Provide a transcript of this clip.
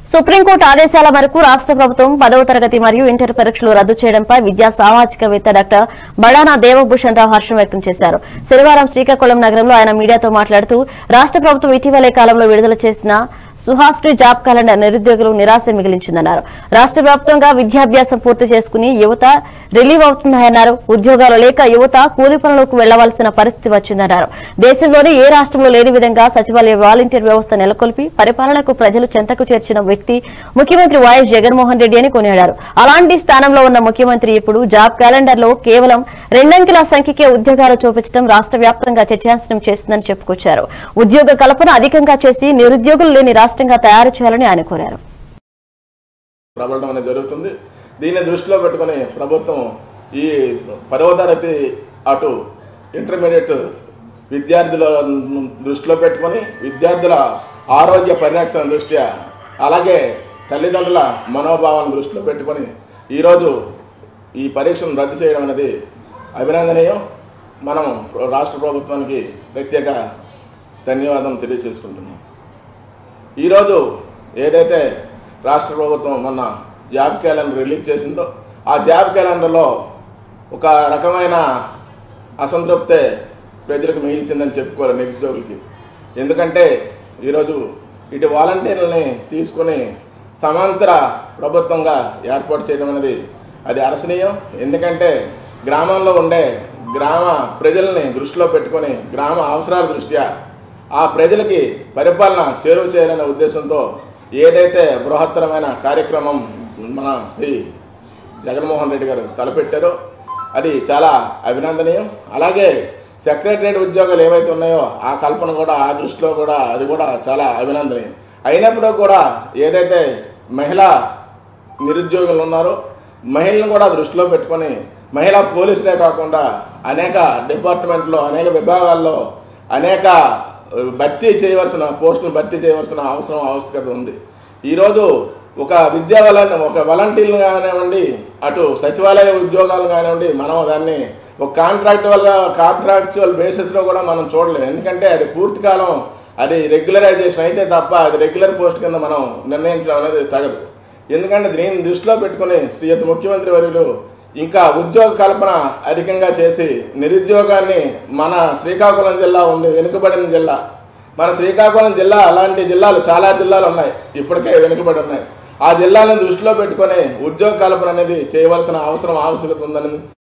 supreme court ఆదేశాల మేరకు రాష్ట్ర ప్రభుత్వం పదవ తరగతి మరియు ఇంటర్ పరీక్షలు రద్దు చేయడంపై విద్యా సామాజికవేత్త డాక్టర్ బడానా దేవభూషణ్ రావు హర్షం వ్యక్తం చేశారు శనివారం శ్రీకాకుళం నగరంలో ఆయన మీడియాతో మాట్లాడుతూ రాష్ట్ర ప్రభుత్వం ఇటీవలే కాలంలో విడుదల చేసిన సుహాస్ట్రీ జాబ్ క్యాలెండర్ నిరుద్యోగులు నిరాశ మిగిలించిందన్నారు రాష్ట్ర వ్యాప్తంగా విద్యాభ్యాసం పూర్తి చేసుకుని యువత రిలీవ్ అవుతున్నాయన్నారు ఉద్యోగాలు లేక యువత కూలి పనులకు వెళ్లవలసిన పరిస్థితి వచ్చిందన్నారు దేశంలోనే ఏ రాష్ట్రంలో లేని విధంగా సచివాలయ వాలంటీర్ వ్యవస్థ నెలకొల్పి పరిపాలనకు ప్రజలు చెంతకు చేర్చిన వ్యక్తి ముఖ్యమంత్రి వైఎస్ జగన్మోహన్ రెడ్డి అని కొనియాడారు అలాంటి స్థానంలో ఉన్న ముఖ్యమంత్రి ఇప్పుడు జాబ్ క్యాలెండర్ లో కేవలం రెండంకెల సంఖ్యకే ఉద్యోగాలు చూపించడం రాష్ట్ర వ్యాప్తంగా చర్చాంశనం చేసిందని చెప్పుకొచ్చారు ఉద్యోగ కల్పన అధికంగా చేసి నిరుద్యోగులు లేని రాష్ట్రంగా తయారు చేయాలని ఆయన కోరారు ప్రబలడం అనేది జరుగుతుంది దీన్ని దృష్టిలో పెట్టుకొని ప్రభుత్వం ఈ పదవ తరగతి అటు ఇంటర్మీడియట్ విద్యార్థుల దృష్టిలో పెట్టుకొని విద్యార్థుల ఆరోగ్య పరిరక్షణ దృష్ట్యా అలాగే తల్లిదండ్రుల మనోభావాలను దృష్టిలో పెట్టుకొని ఈరోజు ఈ పరీక్షను రద్దు చేయడం అనేది అభినందనీయం మనం రాష్ట్ర ప్రభుత్వానికి ప్రత్యేక ధన్యవాదం తెలియజేసుకుంటున్నాం ఈరోజు ఏదైతే రాష్ట్ర ప్రభుత్వం మొన్న జాబ్ క్యాలెండర్ రిలీజ్ చేసిందో ఆ జాబ్ క్యాలెండర్లో ఒక రకమైన అసంతృప్తే ప్రజలకు మిగిల్చిందని చెప్పుకోవాలి నిరుద్యోగులకి ఎందుకంటే ఈరోజు ఇటు వాలంటీర్లని తీసుకుని సమాంతర ప్రభుత్వంగా ఏర్పాటు చేయడం అనేది అది అరసనీయం ఎందుకంటే గ్రామంలో ఉండే గ్రామ ప్రజల్ని దృష్టిలో పెట్టుకొని గ్రామ అవసరాల దృష్ట్యా ఆ ప్రజలకి పరిపాలన చేరువ చేయాలనే ఉద్దేశంతో ఏదైతే బృహత్తరమైన కార్యక్రమం మన శ్రీ జగన్మోహన్ రెడ్డి గారు తలపెట్టారో అది చాలా అభినందనీయం అలాగే సెక్రటరేట్ ఉద్యోగాలు ఏవైతే ఉన్నాయో ఆ కల్పన కూడా ఆ దృష్టిలో కూడా అది కూడా చాలా అభినందనీయం అయినప్పుడు కూడా ఏదైతే మహిళా నిరుద్యోగులు ఉన్నారో మహిళలను కూడా దృష్టిలో పెట్టుకొని మహిళా పోలీసులే కాకుండా అనేక డిపార్ట్మెంట్లో అనేక విభాగాల్లో అనేక భర్తీ చేయవలసిన పోస్టును భర్తీ చేయవలసిన అవసరం ఆవశ్యకత ఉంది ఈరోజు ఒక విద్యా వల ఒక వాలంటీర్లు కానివ్వండి అటు సచివాలయ ఉద్యోగాలు కానివ్వండి మనం దాన్ని ఒక కాంట్రాక్చువల్గా కాంట్రాక్చువల్ బేసిస్లో కూడా మనం చూడలేము ఎందుకంటే అది పూర్తి కాలం అది రెగ్యులరైజేషన్ అయితే తప్ప అది రెగ్యులర్ పోస్ట్ కింద మనం నిర్ణయించడం అనేది తగదు ఎందుకంటే దీన్ని దృష్టిలో పెట్టుకుని శ్రీయుత ముఖ్యమంత్రి వర్యులు ఇంకా ఉద్యోగ కల్పన అధికంగా చేసి నిరుద్యోగాన్ని మన శ్రీకాకుళం జిల్లా ఉంది వెనుకబడిన జిల్లా మన శ్రీకాకుళం జిల్లా అలాంటి జిల్లాలు చాలా జిల్లాలు ఉన్నాయి ఇప్పటికే వెనుకబడి ఉన్నాయి ఆ జిల్లాలను దృష్టిలో పెట్టుకొని ఉద్యోగ కల్పన అనేది చేయవలసిన అవసరం ఆవశ్యకత ఉందని